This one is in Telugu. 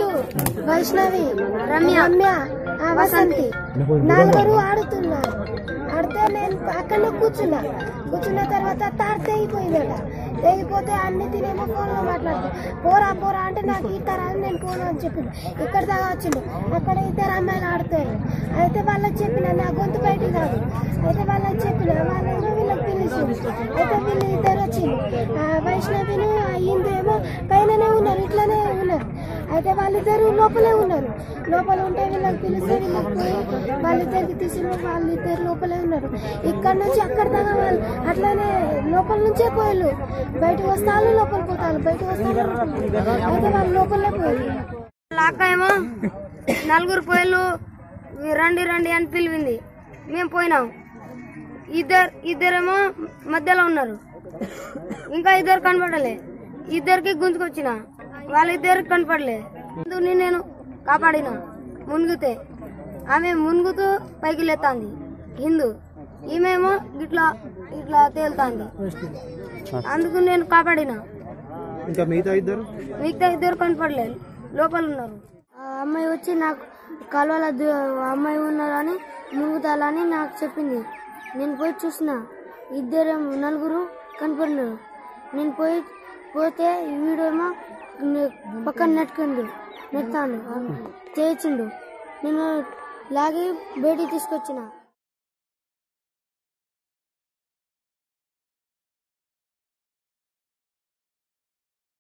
వైష్ణవి రమ్య రమ్య ఆ, వసంతి నలుగురు ఆడుతున్నారు ఆడితే నేను అక్కడనే కూర్చున్నా కూర్చున్న తర్వాత తాడు తెగిపోయిందట తెగిపోతే అన్ని తినేమో ఫోన్ లో మాట్లాడుతూ పోరా పోరా అంటే నాకు ఇస్తారా అని నేను ఫోన్ అని చెప్పింది ఇక్కడ దాకా వచ్చిండు అక్కడ ఇద్దరు అమ్మాయిలు ఆడుతారు అయితే వాళ్ళకి చెప్పిన నా గొంతు బయటికి రాదు అయితే వాళ్ళకి చెప్పిన వాళ్ళేమో వీళ్ళకి పిలిచి అయితే వీళ్ళు ఇద్దరు వచ్చింది ఆ వైష్ణవిను ఆ హిందూ ఏమో పైననే ఉన్నారు ఇట్లానే ఉన్నారు అయితే వాళ్ళిద్దరు లోపలే ఉన్నారు లోపల ఉంటే వీళ్ళకి పిలిస్తే వీళ్ళకి పోయి వాళ్ళిద్దరికి తీసిన వాళ్ళిద్దరు లోపలే ఉన్నారు ఇక్కడ నుంచి అక్కడ దాకా వాళ్ళు అట్లానే లోపల నుంచే పోయారు బయటకు వస్తారు లోపల పోతారు బయటకు వస్తారు అయితే వాళ్ళు లోపలే పోయారు లాక్క ఏమో నలుగురు పోయిళ్ళు రండి రండి అని పిలిపింది మేము పోయినాం ఇద్దరు ఇద్దరేమో మధ్యలో ఉన్నారు ఇంకా ఇద్దరు కనపడలే ఇద్దరికి గుంజుకొచ్చిన వాళ్ళిద్దరు కనపడలే అందుని నేను కాపాడిన మునుగుతే ఆమె మునుగుతూ పైకి లేతాంది హిందూ ఈమెమో ఇట్లా ఇట్లా తేలుతాంది అందుకు నేను కాపాడిన ఇంకా మిగతా ఇద్దరు మిగతా ఇద్దరు కనపడలే లోపల ఉన్నారు ఆ అమ్మాయి వచ్చి నాకు కాలువల దు- అమ్మాయి ఉన్నారని మునుగుతాలని నాకు చెప్పింది నేను పోయి చూసిన ఇద్దరు నలుగురు కనపడినారు నేను పోయి పోతే వీడేమో నే- పక్కన నెట్టుకుండు నెట్టాడు చేయించిండు నేను లాగి బయటికి తీసుకొచ్చిన